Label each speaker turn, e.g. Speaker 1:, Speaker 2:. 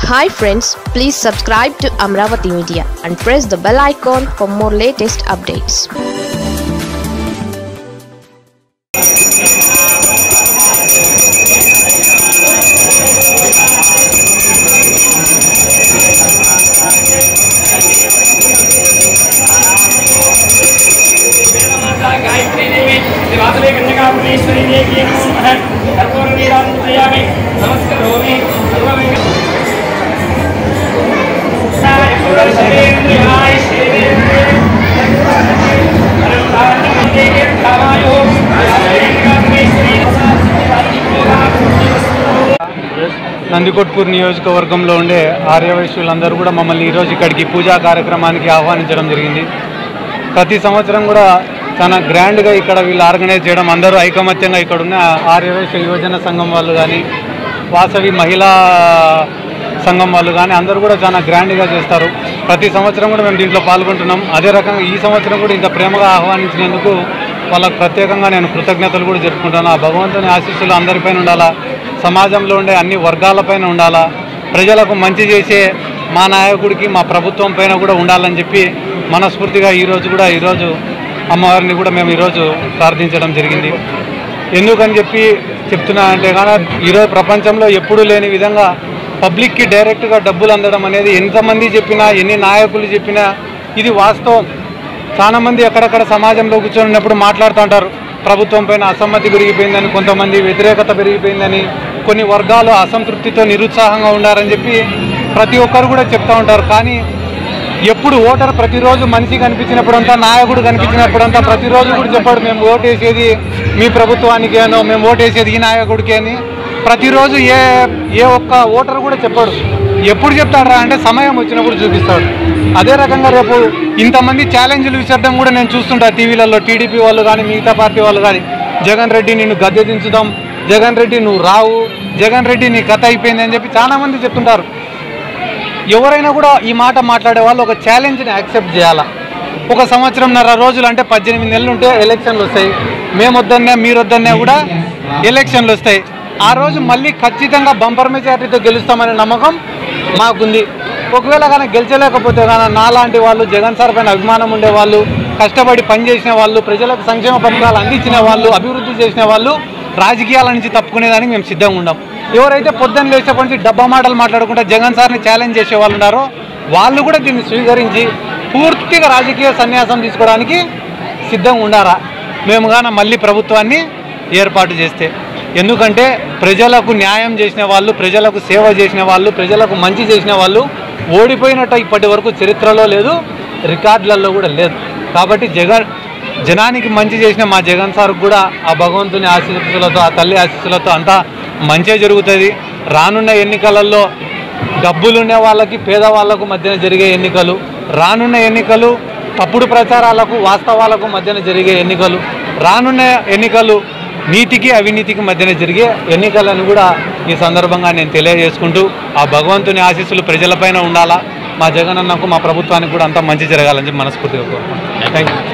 Speaker 1: hi friends please subscribe to Amaravati media and press the bell icon for more latest updates
Speaker 2: Gayatri Devi दिवासले कन्यकापुरेश्वरी देवी नमः कर्पूरनीराजयामि नमस्करोमि सर्वमेव साय पुरशरेन्द्रियाय श्रीदेवी अनन्तानन्दे कामायो कन्यकापुरेश्वरी
Speaker 3: నందికొట్కూరు నియోజకవర్గంలో ఉండే ఆర్యవైశ్యులందరూ కూడా మమ్మల్ని ఈరోజు ఇక్కడికి పూజా కార్యక్రమానికి ఆహ్వానించడం జరిగింది ప్రతి సంవత్సరం కూడా చాలా గ్రాండ్గా ఇక్కడ వీళ్ళు ఆర్గనైజ్ చేయడం అందరూ ఐకమత్యంగా ఇక్కడ ఉన్న ఆర్యవైశ్య యువజన సంఘం వాళ్ళు కానీ వాసవి మహిళా సంఘం వాళ్ళు కానీ అందరూ కూడా చాలా గ్రాండ్గా చేస్తారు ప్రతి సంవత్సరం కూడా మేము దీంట్లో పాల్గొంటున్నాం అదే రకంగా ఈ సంవత్సరం కూడా ఇంత ప్రేమగా ఆహ్వానించినందుకు వాళ్ళకు ప్రత్యేకంగా నేను కృతజ్ఞతలు కూడా జరుపుకుంటాను ఆ భగవంతుని ఆశీస్సులు అందరిపైన ఉండాలా సమాజంలో ఉండే అన్ని వర్గాలపైన ఉండాలా ప్రజలకు మంచి చేసే మా నాయకుడికి మా ప్రభుత్వం పైన కూడా ఉండాలని చెప్పి మనస్ఫూర్తిగా ఈరోజు కూడా ఈరోజు అమ్మవారిని కూడా మేము ఈరోజు ప్రార్థించడం జరిగింది ఎందుకని చెప్పి చెప్తున్నా అంటే కానీ ఈరోజు ప్రపంచంలో ఎప్పుడూ లేని విధంగా పబ్లిక్కి డైరెక్ట్గా డబ్బులు అందడం అనేది ఎంతమంది చెప్పినా ఎన్ని నాయకులు చెప్పినా ఇది వాస్తవం చాలా మంది ఎక్కడెక్కడ సమాజంలో కూర్చొని మాట్లాడుతూ ఉంటారు ప్రభుత్వం పైన అసమ్మతి పెరిగిపోయిందని కొంతమంది వ్యతిరేకత పెరిగిపోయిందని కొన్ని వర్గాలు అసంతృప్తితో నిరుత్సాహంగా ఉండారని చెప్పి ప్రతి ఒక్కరు కూడా చెప్తూ ఉంటారు కానీ ఎప్పుడు ఓటర్ ప్రతిరోజు మనిషి కనిపించినప్పుడంతా నాయకుడు కనిపించినప్పుడంతా ప్రతిరోజు కూడా చెప్పాడు మేము ఓటేసేది మీ ప్రభుత్వానికి అనో మేము ఓటేసేది ఈ నాయకుడికి అని ప్రతిరోజు ఏ ఏ ఒక్క ఓటర్ కూడా చెప్పాడు ఎప్పుడు చెప్తాడు అంటే సమయం వచ్చినప్పుడు చూపిస్తాడు అదే రకంగా రేపు ఇంతమంది ఛాలెంజ్లు విసరడం కూడా నేను చూస్తుంటా టీవీలలో టీడీపీ వాళ్ళు కానీ మిగతా పార్టీ వాళ్ళు కానీ జగన్ రెడ్డి నిన్ను గద్దె దించుదాం జగన్ రెడ్డి నువ్వు రావు జగన్ రెడ్డి నీ కథ అయిపోయింది అని చెప్పి చాలా మంది చెప్తుంటారు ఎవరైనా కూడా ఈ మాట మాట్లాడే వాళ్ళు ఒక ఛాలెంజ్ని యాక్సెప్ట్ చేయాలా ఒక సంవత్సరంన్నర రోజులు అంటే పద్దెనిమిది నెలలు ఉంటే ఎలక్షన్లు వస్తాయి మేము వద్దన్నా మీరు వద్దన్నా కూడా ఎలక్షన్లు వస్తాయి ఆ రోజు మళ్ళీ ఖచ్చితంగా బంపర్ మెజారిటీతో గెలుస్తామనే నమ్మకం మాకుంది ఒకవేళ కానీ గెలిచలేకపోతే కానీ నాలాంటి వాళ్ళు జగన్ సార్ పైన అభిమానం ఉండే వాళ్ళు కష్టపడి పనిచేసిన వాళ్ళు ప్రజలకు సంక్షేమ పథకాలు అందించిన వాళ్ళు అభివృద్ధి చేసిన వాళ్ళు రాజకీయాల నుంచి తప్పుకునేదానికి మేము సిద్ధంగా ఉన్నాం ఎవరైతే పొద్దున్న లేచేప్పటి నుంచి డబ్బా మాటలు మాట్లాడుకుంటా జగన్ సార్ని ఛాలెంజ్ చేసే వాళ్ళు ఉన్నారో వాళ్ళు కూడా దీన్ని స్వీకరించి పూర్తిగా రాజకీయ సన్యాసం తీసుకోవడానికి సిద్ధంగా ఉండారా మేము కానీ మళ్ళీ ప్రభుత్వాన్ని ఏర్పాటు చేస్తే ఎందుకంటే ప్రజలకు న్యాయం చేసిన వాళ్ళు ప్రజలకు సేవ చేసిన వాళ్ళు ప్రజలకు మంచి చేసిన వాళ్ళు ఓడిపోయినట్టు ఇప్పటి వరకు చరిత్రలో లేదు రికార్డులలో కూడా లేదు కాబట్టి జగన్ జనానికి మంచి చేసిన మా జగన్ సార్ కూడా ఆ భగవంతుని ఆశీస్సులతో ఆ తల్లి ఆశీస్సులతో అంతా మంచిగా జరుగుతుంది రానున్న ఎన్నికలలో డబ్బులున్న వాళ్ళకి పేదవాళ్ళకు మధ్యన జరిగే ఎన్నికలు రానున్న ఎన్నికలు తప్పుడు ప్రచారాలకు వాస్తవాలకు మధ్యన జరిగే ఎన్నికలు రానున్న ఎన్నికలు నీతికి అవినీతికి మధ్యన జరిగే ఎన్నికలను కూడా ఈ సందర్భంగా నేను తెలియజేసుకుంటూ ఆ భగవంతుని ఆశీస్సులు ప్రజలపైన ఉండాలా మా జగనన్నకు మా ప్రభుత్వానికి కూడా అంతా మంచి జరగాలని చెప్పి మనస్ఫూర్తిగా కోరుకుంటున్నాను థ్యాంక్ యూ